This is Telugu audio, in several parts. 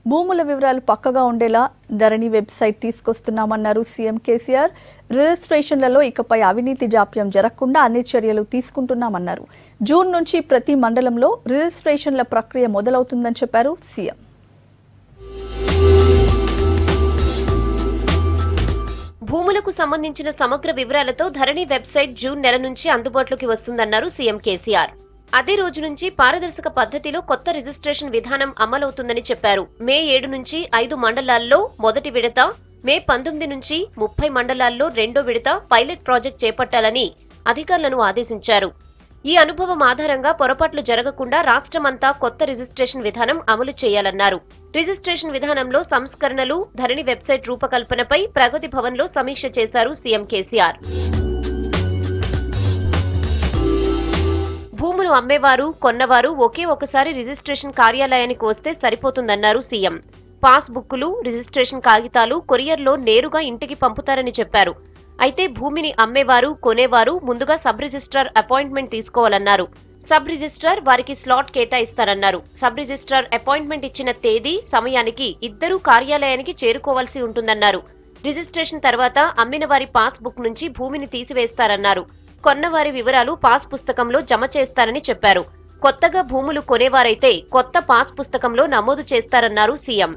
భూముల వివరాలు పక్కగా ఉండేలా ధరణి వెబ్సైట్ తీసుకొస్తున్నామన్నారు సీఎం కేసీఆర్ రిజిస్ట్రేషన్లలో ఇకపై అవినీతి జాప్యం జరగకుండా అన్ని చర్యలు తీసుకుంటున్నామన్నారు జూన్ నుంచి ప్రతి మండలంలో రిజిస్ట్రేషన్ల ప్రక్రియ మొదలవుతుందని చెప్పారు సీఎం భూములకు సంబంధించిన సమగ్ర వివరాలతో ధరణి వెబ్సైట్ జూన్ నెల నుంచి అందుబాటులోకి వస్తుందన్నారు సీఎం కేసీఆర్ అదే రోజు నుంచి పారదర్శక పద్ధతిలో కొత్త రిజిస్ట్రేషన్ విధానం అమలవుతుందని చెప్పారు మే ఏడు నుంచి ఐదు మండలాల్లో మొదటి విడత మే పంతొమ్మిది నుంచి ముప్పై మండలాల్లో రెండో విడత పైలట్ ప్రాజెక్ట్ చేపట్టాలని అధికారులను ఆదేశించారు ఈ అనుభవం ఆధారంగా పొరపాట్లు జరగకుండా రాష్ట్రమంతా కొత్త రిజిస్ట్రేషన్ విధానం అమలు చేయాలన్నారు రిజిస్ట్రేషన్ విధానంలో సంస్కరణలు ధరణి వెబ్సైట్ రూపకల్పనపై ప్రగతి భవన్లో సమీక్ష చేశారు సీఎం కేసీఆర్ భూములు అమ్మేవారు కొన్నవారు ఒకే ఒకసారి రిజిస్ట్రేషన్ కార్యాలయానికి వస్తే సరిపోతుందన్నారు సీఎం పాస్ బుక్కులు రిజిస్ట్రేషన్ కాగితాలు కొరియర్లో నేరుగా ఇంటికి పంపుతారని చెప్పారు అయితే భూమిని అమ్మేవారు కొనేవారు ముందుగా సబ్ రిజిస్ట్రార్ అపాయింట్మెంట్ తీసుకోవాలన్నారు సబ్ రిజిస్ట్రార్ వారికి స్లాట్ కేటాయిస్తారన్నారు సబ్ రిజిస్ట్రార్ అపాయింట్మెంట్ ఇచ్చిన తేదీ సమయానికి ఇద్దరూ కార్యాలయానికి చేరుకోవాల్సి ఉంటుందన్నారు రిజిస్ట్రేషన్ తర్వాత అమ్మిన వారి పాస్ బుక్ నుంచి భూమిని తీసివేస్తారన్నారు కొన్నవారి వివరాలు పాస్ పుస్తకంలో జమ చేస్తారని చెప్పారు కొత్తగా భూములు కొనేవారైతే కొత్త పాస్ పుస్తకంలో నమోదు చేస్తారన్నారు సీఎం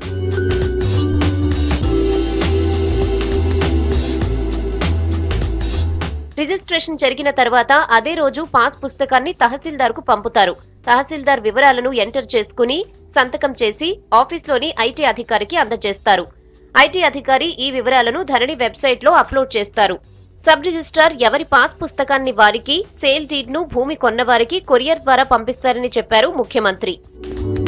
రిజిస్ట్రేషన్ జరిగిన తర్వాత అదే రోజు పాస్ పుస్తకాన్ని తహసీల్దార్కు పంపుతారు తహసీల్దార్ వివరాలను ఎంటర్ చేసుకుని సంతకం చేసి ఆఫీస్లోని ఐటీ అధికారికి అందజేస్తారు ఐటీ అధికారి ఈ వివరాలను ధరణి వెబ్సైట్లో అప్లోడ్ చేస్తారు సబ్ రిజిస్ట్రార్ ఎవరి పాస్ పుస్తకాన్ని వారికి సేల్ డీడ్ ను భూమి కొన్నవారికి కొరియర్ ద్వారా పంపిస్తారని చెప్పారు ముఖ్యమంత్రి